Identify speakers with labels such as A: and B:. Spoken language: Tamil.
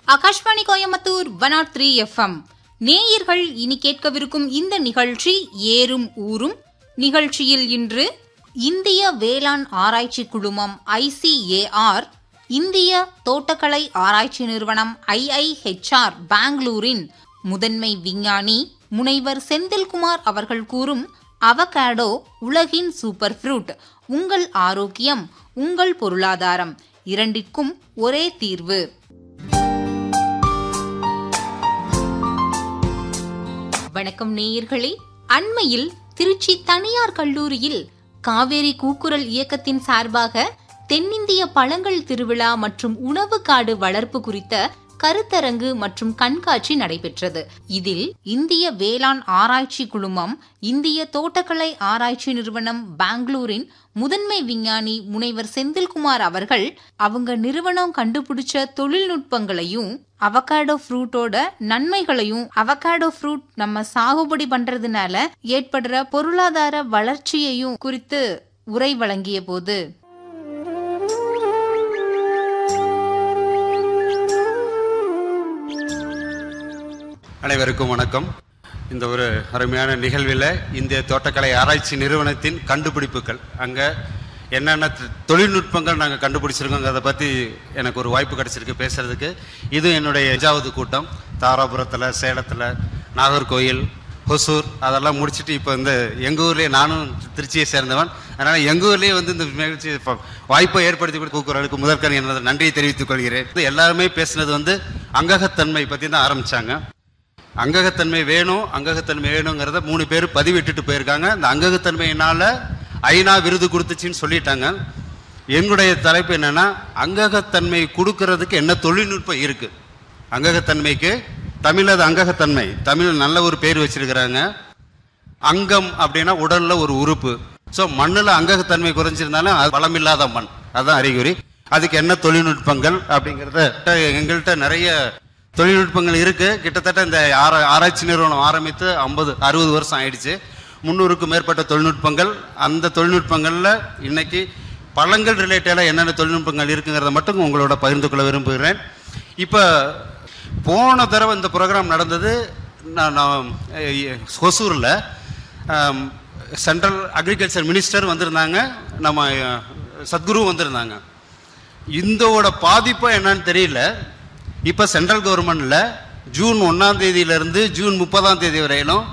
A: Akashvani Coimbatore one eight three FM நேயர்கள் இனி கேட்கவிருக்கும் இந்த நிகழ்ச்சி ஏறும் ஊரும் நிகழ்ச்சியில் இன்று இந்திய வேளாண் ஆராய்ச்சி குழுமம் ஐசிஏஆர் இந்திய தோட்டக்கலை ஆராய்ச்சி நிறுவனம் ஐஐஹெச்ஆர் பெங்களூரின் முதன்மை விஞ்ஞானி முனைவர் செந்தில்குமார் அவர்கள் கூறும் அவகாடோ உலகின் சூப்பர் ஃப்ரூட் உங்கள் ஆரோக்கியம் உங்கள் பொருளாதாரம் இரண்டிற்கும் ஒரே தீர்வு வணக்கம் நேயர்களே அண்மையில் திருச்சி தனியார் கல்லூரியில் காவேரி கூக்குரல் இயக்கத்தின் சார்பாக தென்னிந்திய பழங்கள் திருவிழா மற்றும் உணவு காடு வளர்ப்பு குறித்த கருத்தரங்கு மற்றும் கண்காட்சி நடைபெற்றது இதில் இந்திய வேளாண் ஆராய்ச்சி குழுமம் இந்திய தோட்டக்கலை ஆராய்ச்சி நிறுவனம் பெங்களூரின் முதன்மை விஞ்ஞானி முனைவர் செந்தில்குமார் அவர்கள் அவங்க நிறுவனம் கண்டுபிடிச்ச தொழில்நுட்பங்களையும் அவகாடோ ஃப்ரூட்டோட நன்மைகளையும் அவகாடோ ஃப்ரூட் நம்ம சாகுபடி பண்றதுனால ஏற்படுற பொருளாதார வளர்ச்சியையும் குறித்து உரை வழங்கிய போது
B: அனைவருக்கும் வணக்கம் இந்த ஒரு அருமையான நிகழ்வில் இந்திய தோட்டக்கலை ஆராய்ச்சி நிறுவனத்தின் கண்டுபிடிப்புகள் அங்கே என்னென்ன தொ- தொழில்நுட்பங்கள் நாங்கள் கண்டுபிடிச்சிருக்கோங்கிறத பற்றி எனக்கு ஒரு வாய்ப்பு கிடைச்சிருக்கு பேசுறதுக்கு இது என்னுடைய அஞ்சாவது கூட்டம் தாராபுரத்தில் சேலத்தில் நாகர்கோயில் ஹொசூர் அதெல்லாம் முடிச்சுட்டு இப்போ இந்த எங்கள் ஊர்லேயே நானும் திருச்சியை சேர்ந்தவன் அதனால் எங்கள் ஊர்லேயே வந்து இந்த நிகழ்ச்சி இப்போ வாய்ப்பை ஏற்படுத்தி கொடுத்த கூக்குறலுக்கு முதற்கன் எனது நன்றியை தெரிவித்துக் கொள்கிறேன் இது எல்லாருமே பேசினது வந்து அங்ககத்தன்மை பற்றி தான் ஆரம்பித்தாங்க அங்ககத்தன்மை வேணும் அங்ககத்தன்மை வேணுங்கிறத மூணு பேர் பதிவிட்டுட்டு போயிருக்காங்க இந்த அங்ககத்தன்மையினால ஐநா விருது கொடுத்துச்சின்னு சொல்லிட்டாங்க எங்களுடைய தலைப்பு என்னன்னா அங்ககத்தன்மை கொடுக்கறதுக்கு என்ன தொழில்நுட்பம் இருக்கு அங்ககத்தன்மைக்கு தமிழ் அது அங்ககத்தன்மை தமிழ் நல்ல ஒரு பேர் வச்சிருக்கிறாங்க அங்கம் அப்படின்னா உடல்ல ஒரு உறுப்பு ஸோ மண்ணில் அங்ககத்தன்மை குறைஞ்சிருந்தாலும் அது வளமில்லாத மண் அதுதான் அறிகுறி அதுக்கு என்ன தொழில்நுட்பங்கள் அப்படிங்கிறத எங்கள்கிட்ட நிறைய தொழில்நுட்பங்கள் இருக்கு கிட்டத்தட்ட இந்த ஆரா- ஆராய்ச்சி நிறுவனம் ஆரம்பித்து ஐம்பது அறுபது வருஷம் ஆயிடுச்சு முந்நூறுக்கும் மேற்பட்ட தொழில்நுட்பங்கள் அந்த தொழில்நுட்பங்கள்ல இன்னைக்கு பழங்கள் ரிலேட்டடாக என்னென்ன தொழில்நுட்பங்கள் இருக்குங்கிறத மட்டும் உங்களோட பகிர்ந்து கொள்ள விரும்புகிறேன் இப்போ போன தடவை இந்த ப்ரோக்ராம் நடந்தது நான் நான் ஹொசூரில் சென்ட்ரல் அக்ரிகல்ச்சர் மினிஸ்டர் வந்திருந்தாங்க நம்ம அஹ், சத்குரு வந்திருந்தாங்க இந்தோட பாதிப்பு என்னன்னு தெரியல இப்போ சென்ட்ரல் கவர்மெண்ட்ல ஜூன் ஒன்றாம் தேதியிலிருந்து ஜூன் முப்பதாம் தேதி வரையிலும்